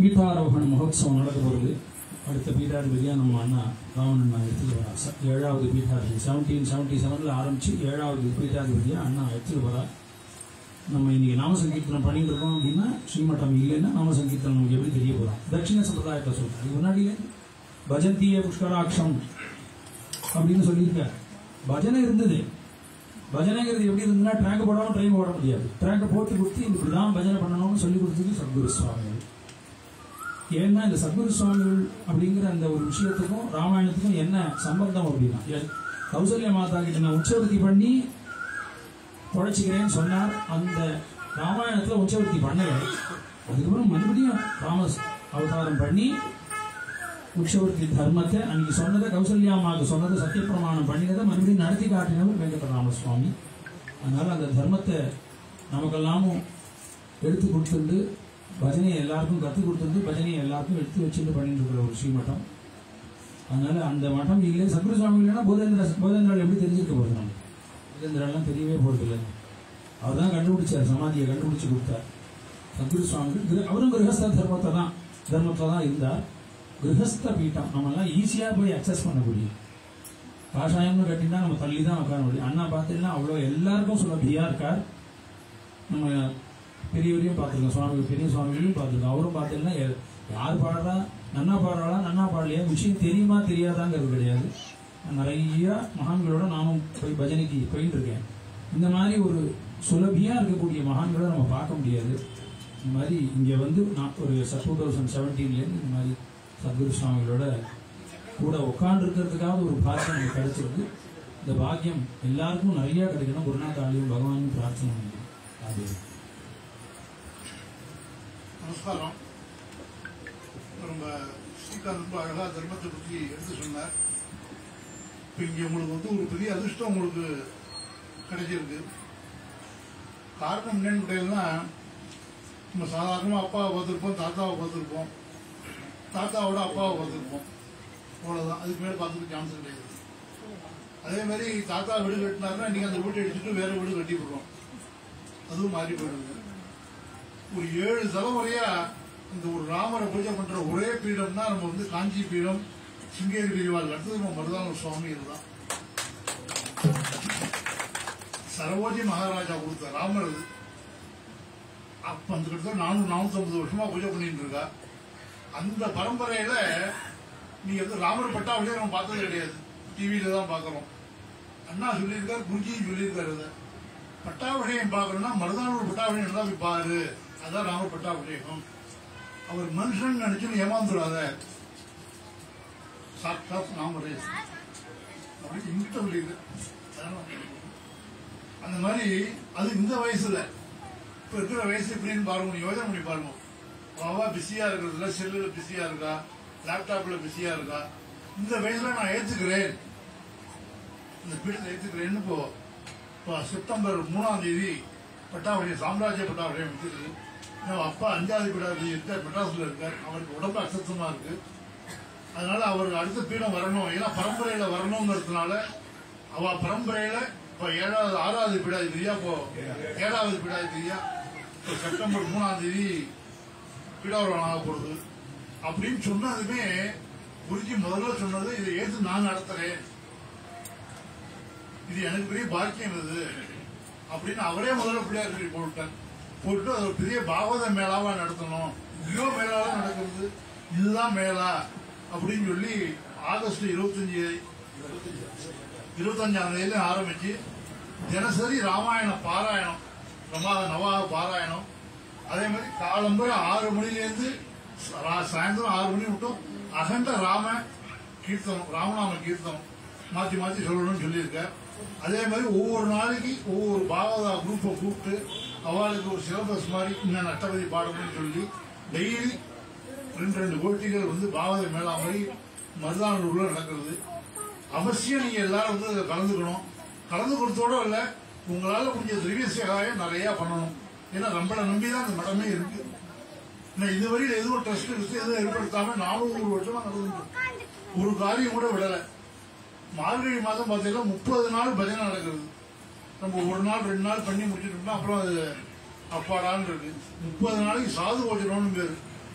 பீட்டாரோகண மகோத்சவம் நடக்க போகுது அடுத்த பீட்டாதிபதியாக நம்ம அண்ணா ராவணன் நான் எடுத்துட்டு வரா ச- ஏழாவது பீட்டாதிபதி செவன்டீன் செவன்ட்டி செவனில் ஆரம்பித்து ஏழாவது பீட்டாதிபதியாக அண்ணா எடுத்துட்டு வரா நம்ம இன்னைக்கு நாம சங்கீர்த்தனம் பண்ணிட்டு இருக்கோம் அப்படின்னா ஸ்ரீமட்டம் இல்லைன்னா நாம சங்கீர்த்தனம் நமக்கு எப்படி தெரிய போகிறோம் தட்சிண சம்பிரதாயத்தை சொல்றேன் அதுக்கு முன்னாடியே பஜந்திய புஷ்கராட்சம் அப்படின்னு சொல்லியிருக்காரு பஜனை இருந்தது பஜனைங்கிறது எப்படி இருந்ததுன்னா ட்ராக் போடாமல் ட்ரெயின் ஓட முடியாது ட்ராக்கை போட்டு கொடுத்து இப்படிதான் பஜனை பண்ணணும்னு சொல்லி கொடுத்தது சத்குரு சுவாமிகள் ஏன்னா இந்த சத்குரு சுவாமிகள் அப்படிங்கிற அந்த ஒரு விஷயத்துக்கும் ராமாயணத்துக்கும் என்ன சம்பந்தம் அப்படின்னா எ- கௌசல்யா மாதா கிட்ட நான் உச்சவர்த்தி பண்ணி பொழைச்சிக்கிறேன்னு சொன்னார் அந்த ராமாயணத்துல உச்சவர்த்தி பண்ணல அதுக்கப்புறம் மறுபடியும் ராம அவதாரம் பண்ணி உற்சவர்த்தி தர்மத்தை அன்னைக்கு சொன்னதை கௌசல்யா அம்மாவுக்கு சொன்னதை சத்தியப்பிரமாணம் பண்ணினதை மறுபடியும் நடத்தி காட்டினவர் வெங்கடராம சுவாமி அதனால அந்த தர்மத்தை நமக்கெல்லாமும் எடுத்து கொடுத்துட்டு பஜனையை எல்லாருக்கும் கற்றுக் கொடுத்துட்டு பஜனையை எல்லாருக்கும் எடுத்து வச்சுட்டு பண்ணிட்டு இருக்கிற ஒரு ஸ்ரீமட்டம் அதனால அந்த மட்டம் இல்லை சத்குரு சுவாமி இல்லைன்னா போதேந்திர போதேந்திரால் எப்படி தெரிஞ்சிருக்க போகுது நம்ம போதேந்திராலாம் தெரியவே போகிறது இல்லை அவர் தான் கண்டுபிடிச்சார் சமாதியை கண்டுபிடிச்சு கொடுத்தார் சத்குரு சுவாமிகள் கிர- அவரும் கிரகஸ்த தர்மத்தை தான் தர்மத்தில் தான் இருந்தார் கிரகஸ்த பீட்டம் நம்மலாம் ஈஸியாக போய் அக்சஸ் பண்ண முடியும் காஷாயம்னு கட்டினா நம்ம தள்ளி தான் உட்கார முடியும் அண்ணா பார்த்தீங்கன்னா அவ்வளோ எல்லாருக்கும் சுலபியாக இருக்கார் நம்ம பெரியவரையும் பார்த்துருக்கோம் சுவாமி பெரிய சுவாமிகளையும் பார்த்துருக்கோம் அவரும் பார்த்தீங்கன்னா எ- யார் பாடுறா நன்னா பாடுறாளா நன்னா பாடலையா விஷயம் தெரியுமா தெரியாதாங்கிறது கிடையாது நான் நிறைய மகான்களோட நானும் போய் பஜனைக்கு போயிட்டு இருக்கேன் இந்த மாதிரி ஒரு சுலபியாக இருக்கக்கூடிய மகான்களை நம்ம பார்க்க முடியாது இந்த மாதிரி இங்கே வந்து நான் ஒரு டூ தௌசண்ட் செவன்டீன்லேருந்து இந்த மாதிரி சத்குரு சுவாமிகளோட கூட உட்காந்துருக்கிறதுக்காக ஒரு பாக்கியம் எனக்கு கிடைச்சிருக்கு இந்த பாக்கியம் எல்லாருக்கும் நிறைய கிடைக்கணும் குருநாத் ஆலயம் பகவானும் பிரார்த்தனை பண்ணிக்கிறேன் அது நமஸ்காரம் நம்ம ஸ்ரீகாந்த் ரொம்ப அழகா தர்மத்தை பற்றி எடுத்து சொன்னார் இப்போ இங்கே உங்களுக்கு வந்து ஒரு பெரிய அதிர்ஷ்டம் உங்களுக்கு கிடைச்சிருக்கு காரணம் என்னன்னு கேட்டீங்கன்னா நம்ம சாதாரணமாக அப்பாவை பார்த்துருப்போம் தாத்தாவை பார்த்துருப்போம் தாத்தாவோட அப்பாவை பார்த்துருப்போம் அவ்வளோதான் அதுக்கு மேலே பார்த்துக்க சான்ஸ் கிடையாது அதே மாதிரி தாத்தா வீடு கட்டினாருன்னா நீங்கள் அந்த வீட்டை எடுத்துட்டு வேற வீடு கட்டி விடுறோம் அதுவும் மாறி போயிடுது ஒரு ஏழு தலைமுறையா இந்த ஒரு ராமரை பூஜை பண்ற ஒரே பீடம்னா நம்ம வந்து காஞ்சி பீடம் சிங்கேரி பெரியவாள் அடுத்தது நம்ம மருதான சுவாமி இதுதான் சரவோஜி மகாராஜா கொடுத்த ராமர் இது அப்ப அந்த கிட்ட நானூறு நானூத்தி வருஷமா பூஜை பண்ணிட்டு இருக்கா அந்த பரம்பரையில நீ வந்து ராமர் பட்டாவிலே நம்ம பார்த்தது கிடையாது டிவியில தான் பார்க்கறோம் அண்ணா சொல்லியிருக்காரு குருஜியும் சொல்லியிருக்காரு இதை பட்டாபிஷேகம் பார்க்கணும்னா மருதானூர் பட்டாபிஷேகம் தான் போய் பாரு அதான் ராமர் பட்டாபிஷேகம் அவர் மனுஷன் நினைச்சு ஏமாந்துடாத சாட்சாத் ராமரே அப்படி இங்கிட்ட சொல்லியிருக்கு அதனால அந்த மாதிரி அது இந்த வயசுல இப்ப இருக்கிற வயசு எப்படின்னு பாருங்க நீ யோசனை பண்ணி பாருங்க அவா பிஸியா இருக்கிறதுல செல்லுல பிஸியா இருக்கா லேப்டாப்ல பிஸியா இருக்கா இந்த வயசுல நான் ஏத்துக்கிறேன் இந்த பீடத்தை ஏத்துக்கிறேன்னு இப்போ இப்போ செப்டம்பர் மூணாம் தேதி பட்டாவளி சாம்ராஜ்ய பட்டாவளி இருக்குது நம்ம அப்பா அஞ்சாவது பீடாவளி இருக்கார் மெட்ராஸ்ல இருக்கார் அவருக்கு உடம்பு அசத்தமா இருக்கு அதனால அவர் அடுத்த பீடம் வரணும் ஏன்னா பரம்பரையில வரணுங்கிறதுனால அவ பரம்பரையில இப்ப ஏழாவது ஆறாவது பீடாதிபதியா இப்போ ஏழாவது பீடாதிபதியா இப்போ செப்டம்பர் மூணாம் தேதி பீடாவரம் ஆக போகுது அப்படின்னு சொன்னதுமே குருஜி முதல்ல சொன்னது இதை ஏற்று நான் நடத்துறேன் இது எனக்கு பெரிய பாக்கியம் இது அப்படின்னு அவரே முதல்ல பிள்ளையார் சொல்லி போட்டார் போட்டு அது ஒரு பெரிய பாகவத மேளாவா நடத்தணும் இவ்வளோ மேளாவா நடக்கிறது இதுதான் மேளா அப்படின்னு சொல்லி ஆகஸ்ட் இருபத்தஞ்சு இருபத்தஞ்சாம் தேதியில ஆரம்பிச்சு தினசரி ராமாயண பாராயணம் ரமா நவா பாராயணம் அதே மாதிரி காலம்பரை ஆறு மணிலேருந்து சா- சாயந்தரம் ஆறு மணி மட்டும் அகண்ட ராம கீர்த்தனம் ராமநாம கீர்த்தனம் மாத்தி மாத்தி சொல்லணும்னு சொல்லியிருக்கார் அதே மாதிரி ஒவ்வொரு நாளைக்கு ஒவ்வொரு பாகவதா குரூப்பை கூப்பிட்டு அவளுக்கு ஒரு சிலபஸ் மாதிரி இன்னும் நட்டபதி பாடணும்னு சொல்லி டெய்லி ரெண்டு ரெண்டு போட்டிகள் வந்து பாகவத மேளா மாதிரி மருதானூர்ல நடக்கிறது அவசியம் நீங்க எல்லாரும் வந்து அதில் கலந்துக்கணும் கலந்து கொடுத்தோட இல்ல உங்களால முடிஞ்ச திரவிய சேகாயம் நிறைய பண்ணணும் ஏன்னா நம்மளை நம்பி தான் அந்த மடமே இருக்கு நான் இதுவரையில் எதுவும் ட்ரஸ்ட் எதுவும் ஏற்படுத்தாம நானூறு வருஷமா நடந்து ஒரு காரியம் கூட விடல மார்கழி மாதம் பார்த்தீங்கன்னா முப்பது நாள் பஜனை நடக்கிறது நம்ம ஒரு நாள் ரெண்டு நாள் பண்ணி முடிச்சிட்டோம்னா அப்புறம் அது அப்பாடான்னு இருக்கு முப்பது நாளைக்கு சாது போஜனம்னு பேரு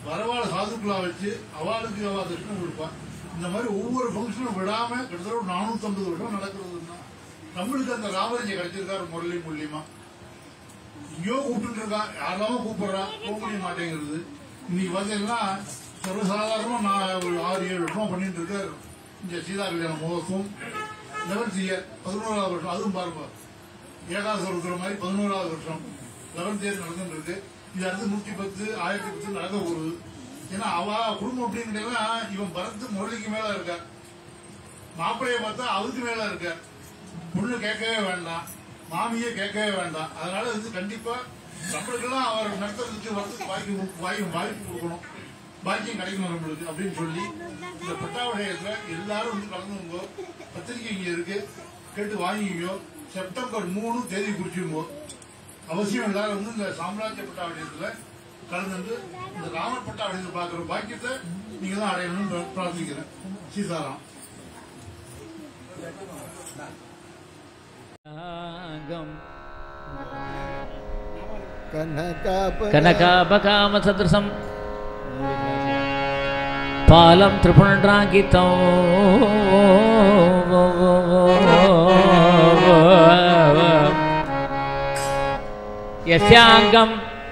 வரவாள சாதுக்களா வச்சு அவளுக்கு அவ தர்ஷனம் கொடுப்பா இந்த மாதிரி ஒவ்வொரு ஃபங்க்ஷனும் விடாம கிட்டத்தட்ட ஒரு நானூத்தம்பது வருஷம் நடக்கிறதுன்னா நம்மளுக்கு அந்த ராமலிங்க கிடைச்சிருக்காரு முரளி மூலியமா எங்கேயோ கூப்பிட்டு இருக்கா யாரெல்லாமோ கூப்பிடுறா போக முடிய மாட்டேங்கிறது இன்னைக்கு பாத்தீங்கன்னா சர்வசாதாரணமா நான் ஒரு ஆறு ஏழு வருஷமா பண்ணிட்டு இருக்கேன் இந்த சீதா கல்யாண மகோத்சவம் லெவன்த் இயர் பதினோராவது வருஷம் அதுவும் பாருங்க ஏகாதசி இருக்கிற மாதிரி பதினோராவது வருஷம் லெவன்த் இயர் நடந்துட்டு இருக்கு இது அடுத்து நூத்தி பத்து ஆயிரத்தி பத்து நடக்க போகுது ஏன்னா அவ குடும்பம் அப்படிங்கிறதா இவன் பரத்து முரளிக்கு மேல இருக்க மாப்பிள்ளைய பார்த்தா அவருக்கு மேல இருக்க பொண்ணு கேட்கவே வேண்டாம் மாமியே கேட்கவே வேண்டாம் அதனால வந்து கண்டிப்பா நம்மளுக்கெல்லாம் அவர் நடத்துறதுக்கு வரதுக்கு வாய்ப்பு வாய்ப்பு வாய்ப்பு கொடுக்கணும் பாக்கியம் கிடைக்கணும் நம்மளுக்கு அப்படின்னு சொல்லி இந்த பட்டாவடையத்துல எல்லாரும் வந்து கலந்துங்கோ பத்திரிக்கை இங்க இருக்கு கேட்டு வாங்கிக்கோ செப்டம்பர் மூணு தேதி குறிச்சுங்கோ அவசியம் எல்லாரும் வந்து இந்த சாம்ராஜ்ய பட்டாவடையத்துல கலந்துட்டு இந்த ராமர் பட்டாவடையத்தை பார்க்கிற பாக்கியத்தை நீங்க தான் அடையணும்னு பிரார்த்திக்கிறேன் சீதாராம் ராகம் கனகாப కనకాపకామసదృశం పాలం త్రిపుండ్రాంకితం యస్యాంగం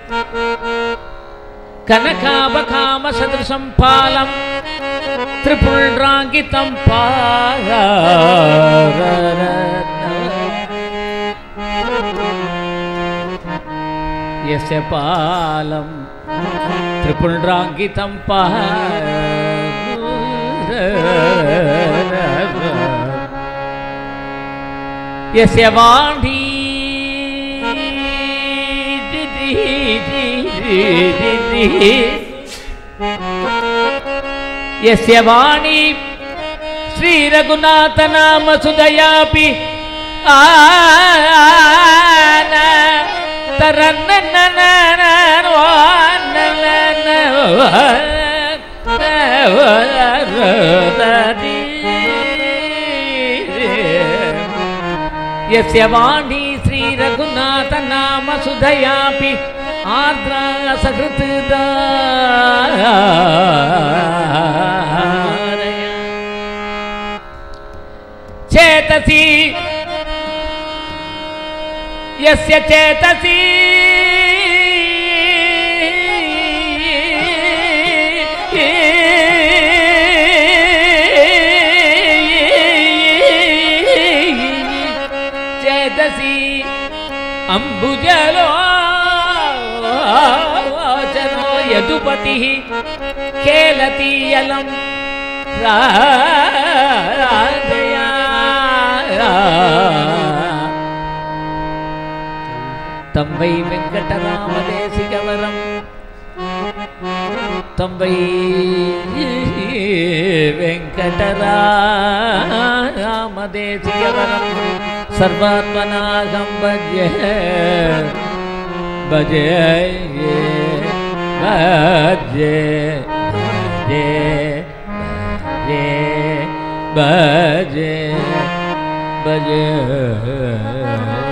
కనకాపకామసదృశం పాలం త్రిపుండ్రాంకితం పార यस्य पालं त्रिपुण्ड्राङ्कितं पः यस्य वाणी यस्य वाणी श्रीरघुनाथनाम सुदयापि आन यस्य वाणी श्रीरघुनाथ नाम सुधयापि आर्द्रा चेतसि यस्य चेतसि चेतसि अम्बुजलो चनो यदुपतिः खेलति यलं राधया तं वै वेङ्कटरामदेशिकवरम् तं वै वेङ्कटरामदेशिकवरं सर्वात्मनाहं भजे भजे भजे भजे भजे भजे